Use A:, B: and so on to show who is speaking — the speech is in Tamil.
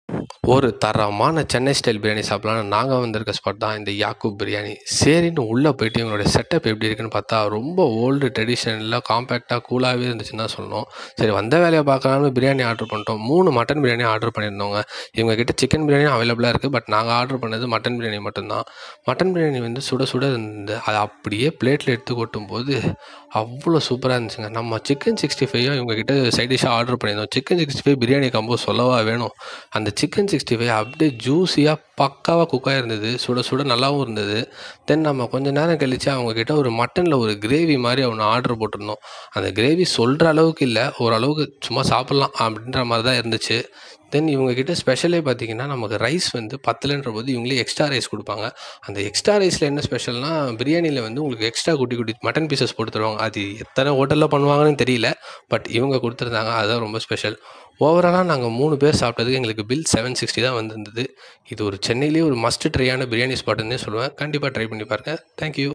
A: ஒரு தரமான சென்னை ஸ்டைல் பிரியாணி சாப்பிட்லான்னு நாங்கள் வந்திருக்க ஸ்பாட் தான் இந்த யாக்கூப் பிரியாணி சரின்னு உள்ளே போயிட்டு இவங்களோட செட்டப் எப்படி இருக்குன்னு பார்த்தா ரொம்ப ஓல்டு ட்ரெடிஷனலாக காம்பேக்டாக கூலாகவே இருந்துச்சுன்னு தான் சொல்லணும் சரி வந்த வேலையை பார்க்கலாம்னு பிரியாணி ஆர்டர் பண்ணிட்டோம் மூணு மட்டன் பிரியாணி ஆர்டர் பண்ணியிருந்தோங்க இவங்க கிட்ட சிக்கன் பிரியாணி அவைலபிளாக இருக்குது பட் நாங்கள் ஆர்டர் பண்ணது மட்டன் பிரியாணி மட்டும்தான் மட்டன் பிரியாணி வந்து சுட சுட இருந்து அதை அப்படியே பிளேட்டில் எடுத்து கொட்டும் போது அவ்வளோ சூப்பராக இருந்துச்சுங்க நம்ம சிக்கன் சிக்ஸ்டி ஃபைவ் இவங்க கிட்ட சைட் டிஷ்ஷாக ஆர்டர் பண்ணியிருந்தோம் chicken sixty five biryani combo சொல்லவா வேணும் அந்த சிக்கன் சிக்ஸ்டி ஃபைவ் அப்படியே ஜூஸியாக பக்காவாக குக்காக இருந்தது சுட சுட நல்லாவும் இருந்தது தென் நம்ம கொஞ்ச நேரம் கழித்து அவங்கக்கிட்ட ஒரு மட்டனில் ஒரு கிரேவி மாதிரி ஒன்று ஆர்டர் போட்டிருந்தோம் அந்த கிரேவி சொல்கிற அளவுக்கு இல்லை ஓரளவுக்கு சும்மா சாப்பிட்லாம் அப்படின்ற மாதிரி தான் இருந்துச்சு தென் இவங்கக்கிட்ட ஸ்பெஷலே பார்த்தீங்கன்னா நமக்கு ரைஸ் வந்து பத்தலைன்ற போது இவங்களே எக்ஸ்ட்ரா ரைஸ் கொடுப்பாங்க அந்த எக்ஸ்ட்ரா ரைஸில் என்ன ஸ்பெஷல்னா பிரியாணியில் வந்து உங்களுக்கு எக்ஸ்ட்ரா குட்டி குட்டி மட்டன் பீசஸ் போட்டு தருவாங்க அது எத்தனை ஹோட்டலில் பண்ணுவாங்கன்னு தெரியல பட் இவங்க கொடுத்துருந்தாங்க அதுதான் ரொம்ப ஸ்பெஷல் ஓவராலாக நாங்கள் மூணு பேர் சாப்பிட்டதுக்கு எங்களுக்கு பில் செவன் சிக்ஸ்டி தான் வந்திருந்தது இது ஒரு சென்னையிலேயே ஒரு மஸ்ட் ட்ரையான பிரியாணி ஸ்பாட்டுன்னே சொல்லுவேன் கண்டிப்பாக ட்ரை பண்ணி பாருங்கள் தேங்க்யூ